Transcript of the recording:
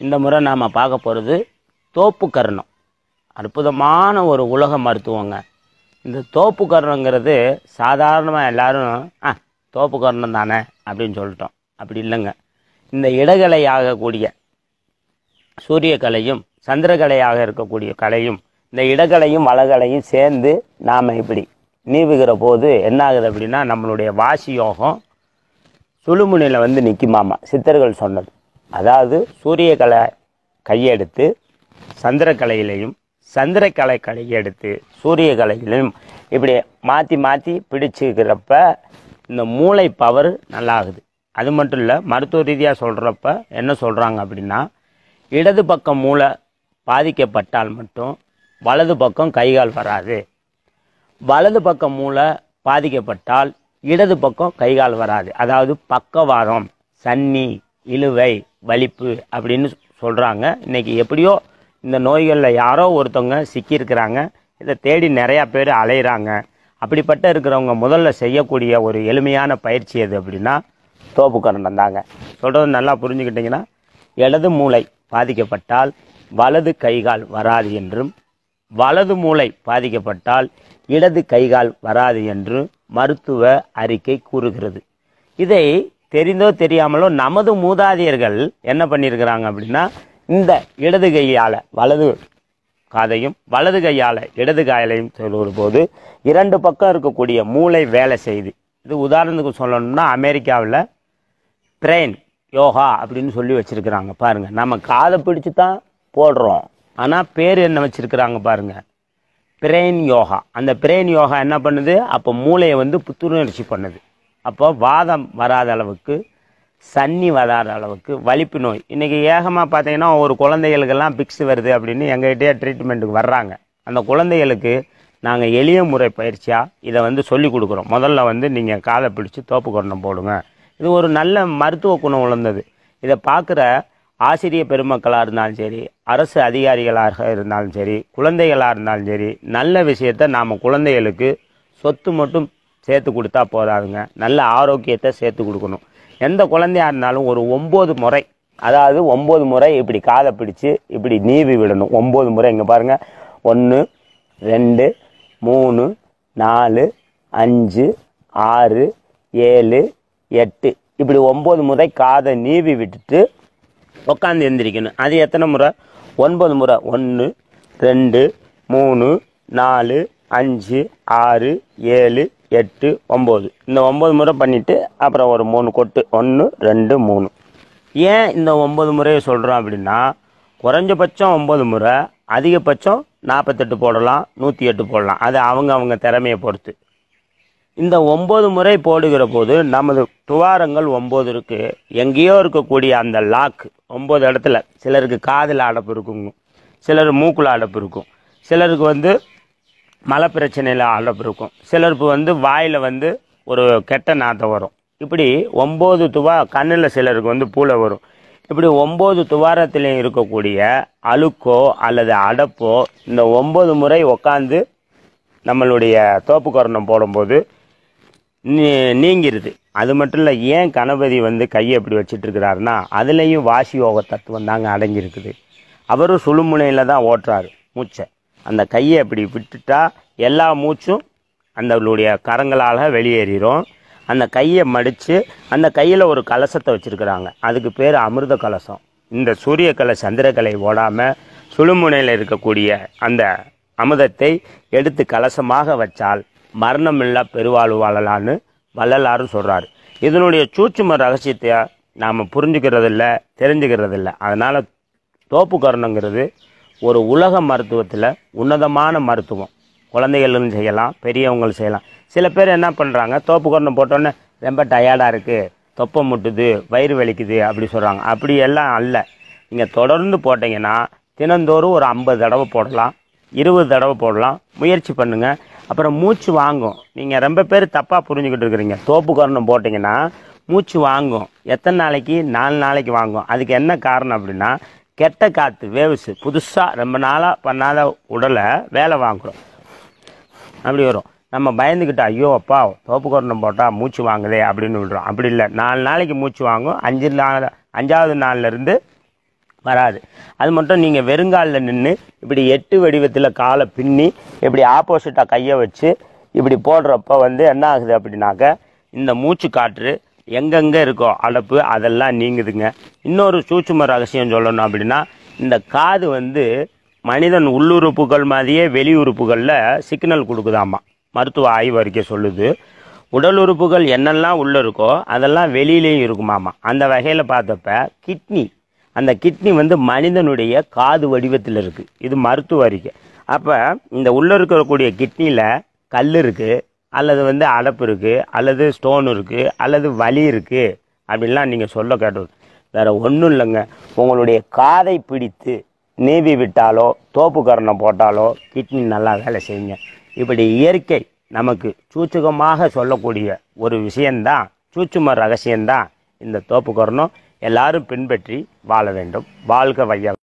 இந்த முறை நாம் பார்க்க போகிறது தோப்பு கர்ணம் அற்புதமான ஒரு உலக மருத்துவங்க இந்த தோப்பு கர்ணங்கிறது சாதாரணமாக எல்லாரும் ஆ தோப்பு கர்ணம் தானே அப்படின்னு சொல்லிட்டோம் அப்படி இல்லைங்க இந்த இடகலை ஆகக்கூடிய சூரியக்கலையும் சந்திரகலையாக இருக்கக்கூடிய கலையும் இந்த இடகலையும் வளகலையும் சேர்ந்து நாம் இப்படி நீவுகிற போது என்ன ஆகுது அப்படின்னா நம்மளுடைய வாசி யோகம் சுழுமுனையில் வந்து நிற்குமாமா சித்தர்கள் சொன்னது அதாவது சூரியகலை கையெடுத்து சந்திரக்கலையிலையும் சந்திரக்கலை கையெடுத்து சூரியகலையிலையும் இப்படி மாற்றி மாற்றி பிடிச்சிக்கிறப்ப இந்த மூளை பவர் நல்லாகுது அது மட்டும் இல்லை மருத்துவ ரீதியாக சொல்கிறப்ப என்ன சொல்கிறாங்க அப்படின்னா இடது பக்கம் மூளை பாதிக்கப்பட்டால் மட்டும் வலது பக்கம் கைகால் வராது வலது பக்கம் மூளை பாதிக்கப்பட்டால் இடது பக்கம் கைகால் வராது அதாவது பக்கவாதம் சன்னி இழுவை வலிப்பு அப்படின்னு சொல்கிறாங்க இன்னைக்கு எப்படியோ இந்த நோய்களில் யாரோ ஒருத்தவங்க சிக்கியிருக்கிறாங்க இதை தேடி நிறையா பேர் அலையிறாங்க அப்படிப்பட்ட இருக்கிறவங்க முதல்ல செய்யக்கூடிய ஒரு எளிமையான பயிற்சி எது அப்படின்னா தோப்பு கரணம் தாங்க சொல்கிறது நல்லா புரிஞ்சுக்கிட்டிங்கன்னா இடது மூளை பாதிக்கப்பட்டால் வலது கைகால் வராது என்றும் வலது மூளை பாதிக்கப்பட்டால் இடது கைகால் வராது என்று மருத்துவ அறிக்கை கூறுகிறது இதை தெரிந்தோ தெரியாமலோ நமது மூதாதையர்கள் என்ன பண்ணியிருக்கிறாங்க அப்படின்னா இந்த இடது கையால் வலது காதையும் வலது கையால் இடது காயலையும் சொல்லுற போது இரண்டு பக்கம் இருக்கக்கூடிய மூளை வேலை செய்யுது இது உதாரணத்துக்கு சொல்லணும்னா அமெரிக்காவில் பிரெயின் யோகா அப்படின்னு சொல்லி வச்சிருக்கிறாங்க பாருங்க நம்ம காதை பிடிச்சு தான் போடுறோம் ஆனால் பேர் என்ன வச்சிருக்கிறாங்க பாருங்க பிரெயின் யோகா அந்த பிரெயின் யோகா என்ன பண்ணுது அப்போ மூளையை வந்து புத்துணர்ச்சி பண்ணுது அப்போ வாதம் வராத அளவுக்கு சன்னி வராத அளவுக்கு வலிப்பு நோய் இன்றைக்கி ஏகமாக பார்த்தீங்கன்னா ஒரு குழந்தைகளுக்கெல்லாம் பிக்ஸ் வருது அப்படின்னு எங்ககிட்டயே ட்ரீட்மெண்ட்டுக்கு வர்றாங்க அந்த குழந்தைகளுக்கு நாங்கள் எளிய முறை பயிற்சியாக இதை வந்து சொல்லி கொடுக்குறோம் முதல்ல வந்து நீங்கள் காதை பிடிச்சி தோப்பு கொரணம் போடுங்க இது ஒரு நல்ல மருத்துவ குணம் உழந்தது இதை பார்க்குற ஆசிரிய பெருமக்களாக இருந்தாலும் சரி அரசு அதிகாரிகளாக இருந்தாலும் சரி குழந்தைகளாக இருந்தாலும் சரி நல்ல விஷயத்தை நாம் குழந்தைகளுக்கு சொத்து மட்டும் சேர்த்து கொடுத்தா போதாதுங்க நல்ல ஆரோக்கியத்தை சேர்த்து கொடுக்கணும் எந்த குழந்தையா இருந்தாலும் ஒரு ஒம்பது முறை அதாவது ஒம்பது முறை இப்படி காதை பிடிச்சு இப்படி நீவி விடணும் ஒம்பது முறை இங்கே பாருங்கள் ஒன்று ரெண்டு மூணு நாலு அஞ்சு ஆறு ஏழு எட்டு இப்படி ஒம்பது முறை காதை நீவி விட்டுட்டு உட்காந்து எந்திரிக்கணும் அது எத்தனை முறை ஒன்பது முறை ஒன்று ரெண்டு மூணு நாலு அஞ்சு ஆறு ஏழு எட்டு ஒம்பது இந்த ஒம்பது முறை பண்ணிவிட்டு அப்புறம் ஒரு மூணு கொட்டு ஒன்று ரெண்டு மூணு ஏன் இந்த ஒம்பது முறையை சொல்கிறோம் அப்படின்னா குறைஞ்சபட்சம் ஒம்பது முறை அதிகபட்சம் நாற்பத்தெட்டு போடலாம் நூற்றி எட்டு போடலாம் அது அவங்க அவங்க திறமையை பொறுத்து இந்த ஒம்பது முறை போடுகிற போது நமது துவாரங்கள் ஒம்பது இருக்கு எங்கேயோ இருக்கக்கூடிய அந்த லாக் ஒம்பது இடத்துல சிலருக்கு காதில் அடப்பு இருக்குங்க சிலர் மூக்கில் அடப்பு இருக்கும் சிலருக்கு வந்து மலை பிரச்சனையில் அடப்பு இருக்கும் சிலருக்கு வந்து வாயில் வந்து ஒரு கெட்ட நாத்தம் வரும் இப்படி ஒம்பது துவா கண்ணில் சிலருக்கு வந்து பூளை வரும் இப்படி ஒம்பது துவாரத்திலையும் இருக்கக்கூடிய அழுக்கோ அல்லது அடப்போ இந்த ஒம்பது முறை உக்காந்து நம்மளுடைய தோப்பு கரணம் போடும்போது நீ- நீங்கிருது அது மட்டும் இல்லை ஏன் கணபதி வந்து கையை இப்படி வச்சிட்டு இருக்கிறாருன்னா அதுலேயும் வாசி யோக தத்துவம் தாங்க அடங்கியிருக்குது அவரும் சுழுமுனையில் தான் ஓட்டுறாரு மூச்சை அந்த கையை இப்படி விட்டுட்டா எல்லா மூச்சும் அந்தளுடைய கரங்களால் வெளியேறிடும் அந்த கையை மடித்து அந்த கையில் ஒரு கலசத்தை வச்சுருக்கிறாங்க அதுக்கு பேர் அமிர்த கலசம் இந்த சூரியக்கலை சந்திரக்கலை ஓடாமல் சுழுமுனையில் இருக்கக்கூடிய அந்த அமுதத்தை எடுத்து கலசமாக வச்சால் மரணமில்லா பெருவாழ்வு வாழலான்னு வள்ளலாரும் சொல்கிறாரு இதனுடைய சூட்சும ரகசியத்தை நாம் புரிஞ்சுக்கிறதில்ல தெரிஞ்சுக்கிறதில்ல அதனால் தோப்பு கரணங்கிறது ஒரு உலக மருத்துவத்தில் உன்னதமான மருத்துவம் குழந்தைகளும் செய்யலாம் பெரியவங்களும் செய்யலாம் சில பேர் என்ன பண்ணுறாங்க தோப்பு கரணம் போட்டோன்னே ரொம்ப டயர்டாக இருக்குது தொப்பை முட்டுது வயிறு வலிக்குது அப்படி சொல்கிறாங்க அப்படி எல்லாம் அல்ல நீங்கள் தொடர்ந்து போட்டிங்கன்னா தினந்தோறும் ஒரு ஐம்பது தடவை போடலாம் இருபது தடவை போடலாம் முயற்சி பண்ணுங்க அப்புறம் மூச்சு வாங்கும் நீங்கள் ரொம்ப பேர் தப்பாக புரிஞ்சுக்கிட்டு இருக்கிறீங்க தோப்பு கரணம் போட்டிங்கன்னா மூச்சு வாங்கும் எத்தனை நாளைக்கு நாலு நாளைக்கு வாங்கும் அதுக்கு என்ன காரணம் அப்படின்னா கெட்ட காற்று வேவ்ஸு புதுசாக ரொம்ப நாளாக பண்ணாத உடலை வேலை வாங்குறோம் அப்படி வரும் நம்ம பயந்துக்கிட்டு ஐயோ அப்பா தோப்பு கரணம் போட்டால் மூச்சு வாங்குதே அப்படின்னு விடுறோம் அப்படி இல்லை நாலு நாளைக்கு மூச்சு வாங்கும் அஞ்சு நாள் அஞ்சாவது நாள்ல இருந்து வராது அது மட்டும் நீங்கள் வெறுங்காலில் நின்று இப்படி எட்டு வடிவத்தில் காலை பின்னி இப்படி ஆப்போசிட்டாக கையை வச்சு இப்படி போடுறப்ப வந்து என்ன ஆகுது அப்படின்னாக்க இந்த மூச்சு காற்று எங்கெங்கே இருக்கோ அழப்பு அதெல்லாம் நீங்குதுங்க இன்னொரு சூட்சும ரகசியம் சொல்லணும் அப்படின்னா இந்த காது வந்து மனிதன் உள்ளுறுப்புகள் மாதிரியே வெளி உறுப்புகளில் சிக்னல் கொடுக்குதாமா மருத்துவ ஆய்வு அறிக்கை சொல்லுது உடல் உறுப்புகள் என்னெல்லாம் உள்ளே இருக்கோ அதெல்லாம் வெளியிலேயும் இருக்குமாமா அந்த வகையில் பார்த்தப்ப கிட்னி அந்த கிட்னி வந்து மனிதனுடைய காது வடிவத்தில் இருக்குது இது மருத்துவ அறிக்கை அப்போ இந்த உள்ளே இருக்கக்கூடிய கிட்னியில் கல் இருக்குது அல்லது வந்து அடப்பு இருக்குது அல்லது ஸ்டோன் இருக்குது அல்லது வலி இருக்குது அப்படின்லாம் நீங்கள் சொல்ல கேட்டது வேற ஒன்றும் இல்லைங்க உங்களுடைய காதை பிடித்து நீவி விட்டாலோ தோப்பு கரணம் போட்டாலோ கிட்னி நல்லா வேலை செய்யுங்க இப்படி இயற்கை நமக்கு சூச்சுகமாக சொல்லக்கூடிய ஒரு விஷயந்தான் சூச்சும ரகசியம்தான் இந்த தோப்பு கரணம் எல்லாரும் பின்பற்றி வாழ வேண்டும் வாழ்க வையம்